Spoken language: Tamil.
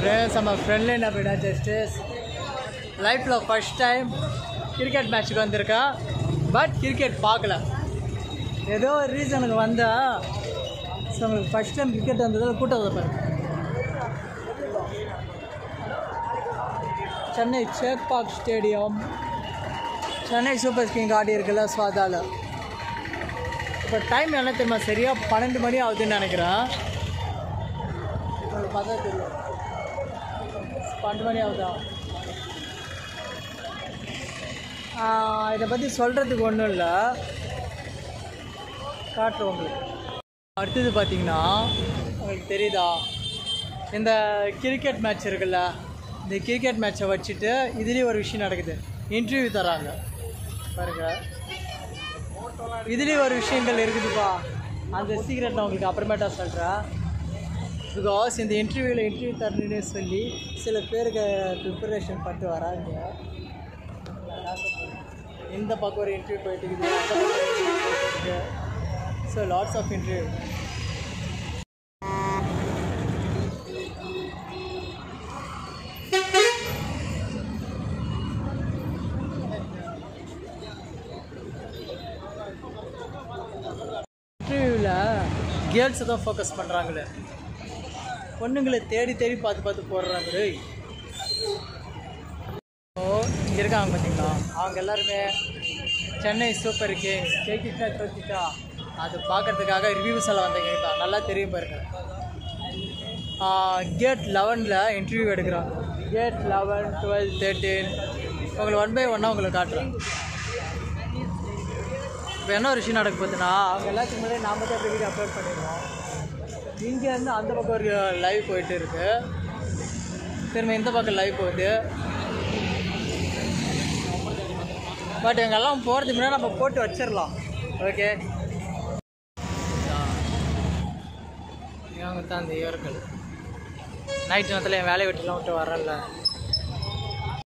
ஃப்ரெண்ட்ஸ் நம்ம ஃப்ரெண்ட்ல என்ன போயிட்டா ஜஸ்ட்டு லைஃப்பில் ஃபஸ்ட் டைம் கிரிக்கெட் மேட்ச்சுக்கு வந்திருக்கேன் பட் கிரிக்கெட் பார்க்கல ஏதோ ஒரு ரீசனுக்கு வந்தால் ஸோ உங்களுக்கு ஃபஸ்ட் டைம் கிரிக்கெட் வந்ததில் கூட்டம் வைப்பாரு Chennai Chepauk stadium Chennai super king ஆடி இருக்குல்ல ஸோ அதால் இப்போ டைம் என்ன தெரியுமா சரியாக பன்னெண்டு மணி ஆகுதுன்னு நினைக்கிறேன் உங்களுக்கு பார்த்தா தெரியும் பன்னெண்டு மணி ஆகுதா ஆஹ் இதை பற்றி சொல்கிறதுக்கு ஒன்றும் இல்லை காட்டுறோம் உங்களுக்கு அடுத்தது பார்த்தீங்கன்னா உங்களுக்கு தெரியுதா இந்த கிரிக்கெட் மேட்ச் இருக்குல்ல இந்த கிரிக்கெட் மேட்ச்சை வச்சுட்டு இதுலேயும் ஒரு விஷயம் நடக்குது இன்டர்வியூ தராங்க பாருங்க இதுலேயும் ஒரு விஷயங்கள் இருக்குதுப்பா அந்த சீக்ரெட் நான் உங்களுக்கு அப்புறமேட்டா சொல்கிறேன் பிகாஸ் இந்த இன்டர்வியூவில் இன்டர்வியூ தரணுன்னு சொல்லி சில பேருக்கு ப்ரிப்பரேஷன் பண்ணிட்டு வராங்க இந்த பக்கம் ஒரு இன்டர்வியூ போயிட்டு இருக்குது அந்த பக்கம் ஒரு interview போயிட்டு இருக்கு ஸோ லாட்ஸ் ஆஃப் இன்டர்வியூ இன்டர்வியூவில் கேர்ள்ஸை தான் ஃபோக்கஸ் பண்ணுறாங்களே பொண்ணுங்களை தேடி தேடி பார்த்து பார்த்து போடுறாங்க டேய் ஓ இங்கே இருக்காங்க பார்த்தீங்களா அவங்க எல்லாருமே சென்னை சூப்பர் கிங் ஜெயிக்கிட்டா தோக்கிட்டா அது பார்க்கறதுக்காக ரிவ்யூஸ் எல்லாம் வந்தவங்க தான் நல்லா தெரியும் பாருங்க கேட் லெவனில் இன்டர்வியூ எடுக்கிறாங்க கேட் லெவன் டுவெல் தேர்ட்டீன் உங்களுக்கு ஒன் பை ஒன்னாக உங்களுக்கு காட்டுறேன் இப்போ என்ன ஒரு விஷயம் நடக்க போகுதுன்னா அவங்க எல்லாத்துக்கு முன்னாடி நாம தான் வீடியோ அப்லோட் பண்ணிடுவோம் இங்கேருந்து அந்த பக்கம் ஒரு லைவ் போயிட்டு இருக்கு திரும்ப இந்த பக்கம் லைவ் போகுது பட் எங்கெல்லாம் போகிறதுக்கு முன்னாடி நம்ம போட்டு வச்சிடலாம் ஓகே இவங்க தான் அந்த இவர்கள் நைட் நேரத்தில் என் வேலையை விட்டுலாம் விட்டு வரல